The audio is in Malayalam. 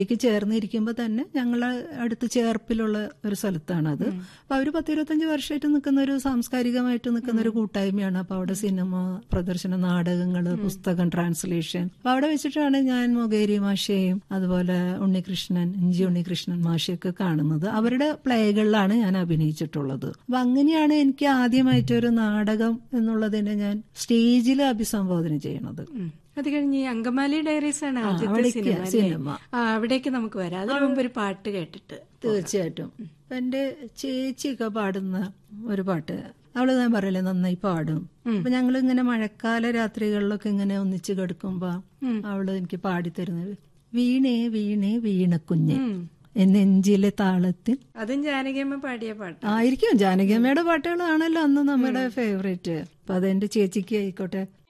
എനിക്ക് ചേർന്നിരിക്കുമ്പോൾ തന്നെ ഞങ്ങളെ അടുത്ത് ചേർപ്പിലുള്ള ഒരു സ്ഥലത്താണത് അപ്പൊ അവര് പത്തിരുപത്തഞ്ച് വർഷമായിട്ട് നിൽക്കുന്ന ഒരു സാംസ്കാരികമായിട്ട് നിൽക്കുന്ന ഒരു കൂട്ടായ്മയാണ് അപ്പൊ അവിടെ സിനിമ പ്രദർശന നാടകങ്ങള് പുസ്തകം ട്രാൻസ്ലേഷൻ അപ്പൊ അവിടെ വെച്ചിട്ടാണ് ഞാൻ മൊകേരി മാഷയെയും അതുപോലെ ഉണ്ണികൃഷ്ണൻ ഇഞ്ചി ഉണ്ണികൃഷ്ണൻ മാഷയൊക്കെ കാണുന്നത് അവരുടെ പ്ലേകളിലാണ് ഞാൻ അഭിനയിച്ചിട്ടുള്ളത് അപ്പൊ അങ്ങനെയാണ് എനിക്ക് ആദ്യമായിട്ട് ഒരു നാടകം എന്നുള്ളതിനെ ഞാൻ സ്റ്റേജിൽ അഭിസംബോധന ചെയ്യണത് ഉം. അത് കഴിഞ്ഞ് ഈ അങ്കമാലി ഡയറീസ് ആണ് ആദ്യത്തെ അവിടേക്ക് സിനിമ അല്ലേ? സിനിമ. ആ അവിടേക്ക് നമുക്ക് വരാം അതിനു മുമ്പ് ഒരു പാട്ട് കേട്ടിട്ട് തീർച്ചയായിട്ടും അപ്പൊ എന്റെ ചേച്ചിയൊക്കെ പാടുന്ന ഒരു പാട്ട് അവള് ഞാൻ പറയല്ലേ നന്നായി പാടും അപ്പൊ ഞങ്ങൾ ഇങ്ങനെ മഴക്കാല രാത്രികളിലൊക്കെ ഇങ്ങനെ ഒന്നിച്ച് കിടക്കുമ്പോ അവള് എനിക്ക് പാടിത്തരുന്നത് വീണേ വീണേ വീണക്കുഞ്ഞ് നെഞ്ചിലെ താളത്തിൽ അതും ജാനകിയമ്മ പാടിയ പാട്ട് ആയിരിക്കും ജാനകിയമ്മയുടെ പാട്ടുകളാണല്ലോ അന്ന് നമ്മുടെ ഫേവറേറ്റ് അപ്പൊ അതെന്റെ ചേച്ചിക്ക് ആയിക്കോട്ടെ